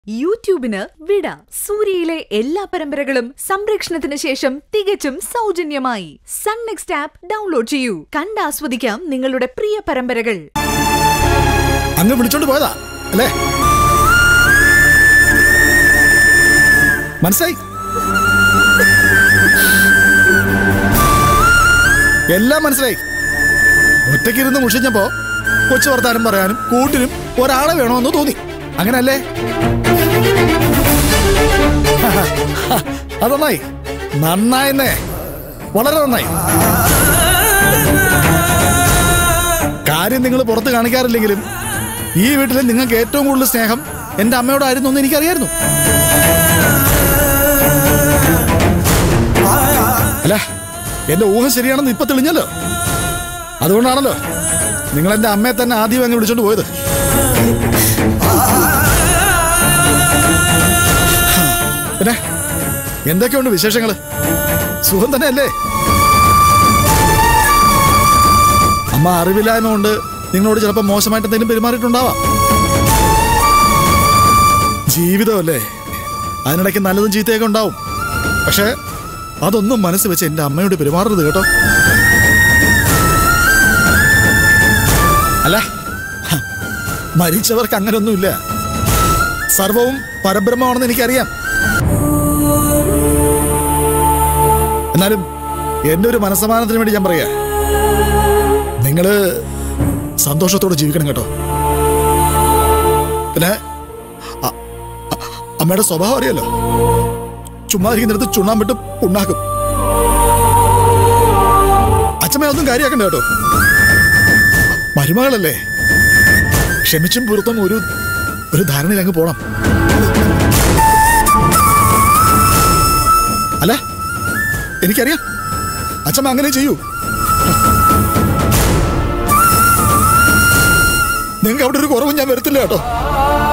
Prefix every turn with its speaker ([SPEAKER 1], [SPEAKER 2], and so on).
[SPEAKER 1] യൂട്യൂബിന് വിട സൂര്യയിലെ എല്ലാ പരമ്പരകളും സംരക്ഷണത്തിന് ശേഷം തികച്ചും സൗജന്യമായി സൺ നെക്സ്റ്റ് ആപ്പ് ഡൗൺലോഡ് ചെയ്യൂ കണ്ടാസ്വദിക്കാം നിങ്ങളുടെ പ്രിയ പരമ്പരകൾ
[SPEAKER 2] അങ്ങ് വിളിച്ചോണ്ട് പോയതാ അല്ലേ മനസ്സിലായി എല്ലാം മനസ്സിലായി ഒറ്റയ്ക്കിരുന്ന് മുഷിഞ്ഞപ്പോ കൊച്ചു വർത്താനം പറയാനും കൂട്ടിനും ഒരാളെ വേണമെന്ന് തോന്നി അങ്ങനല്ലേ അത് നന്നായി നന്നായെന്നേ വളരെ നന്നായി കാര്യം നിങ്ങൾ പുറത്ത് കാണിക്കാറില്ലെങ്കിലും ഈ വീട്ടിൽ നിങ്ങൾക്ക് ഏറ്റവും കൂടുതൽ സ്നേഹം എന്റെ അമ്മയോടായിരുന്നു എന്ന് എനിക്കറിയായിരുന്നു അല്ല എന്റെ ഊഹം ശരിയാണെന്ന് ഇപ്പൊ തെളിഞ്ഞല്ലോ അതുകൊണ്ടാണല്ലോ നിങ്ങൾ എന്റെ അമ്മയെ തന്നെ ആദ്യം അങ്ങ് വിളിച്ചോണ്ട് പോയത് പിന്നെ എന്തൊക്കെയുണ്ട് വിശേഷങ്ങള് സുഖം തന്നെ അല്ലേ അമ്മ അറിവില്ലായ്മ കൊണ്ട് നിങ്ങളോട് ചിലപ്പോൾ മോശമായിട്ട് എന്തെങ്കിലും പെരുമാറിയിട്ടുണ്ടാവാം ജീവിതമല്ലേ അതിനിടയ്ക്ക് നല്ലതും ചീത്തയൊക്കെ ഉണ്ടാവും പക്ഷേ അതൊന്നും മനസ്സ് വെച്ച് എൻ്റെ അമ്മയോട് പെരുമാറരുത് കേട്ടോ അല്ല ഹ, മരിച്ചവർക്ക് അങ്ങനൊന്നുമില്ല സർവവും പരബ്രഹ്മമാണെന്ന് എനിക്കറിയാം എന്നാലും എൻ്റെ ഒരു മനസ്സമാനത്തിന് വേണ്ടി ഞാൻ പറയാ നിങ്ങള് സന്തോഷത്തോടെ ജീവിക്കണം കേട്ടോ പിന്നെ അ- അ- അമ്മയുടെ സ്വഭാവം അറിയാലോ ചുമ്മാ ഇരിക്കുന്നിടത്ത് ചുണ്ണാമ്പിട്ട് ഉണ്ടാക്കും അച്ഛമ്മ ഒന്നും കാര്യമാക്കണ്ട കേട്ടോ മരുമകളല്ലേ ക്ഷമിച്ചും പുറത്തും ഒരു ഒരു ധാരണയിൽ അങ്ങ് പോണം അല്ല എനിക്കറിയാം അച്ഛമ്മ അങ്ങനെ ചെയ്യൂ നിങ്ങൾക്ക് അവിടെ ഒരു കുറവും ഞാൻ വരുത്തില്ല കേട്ടോ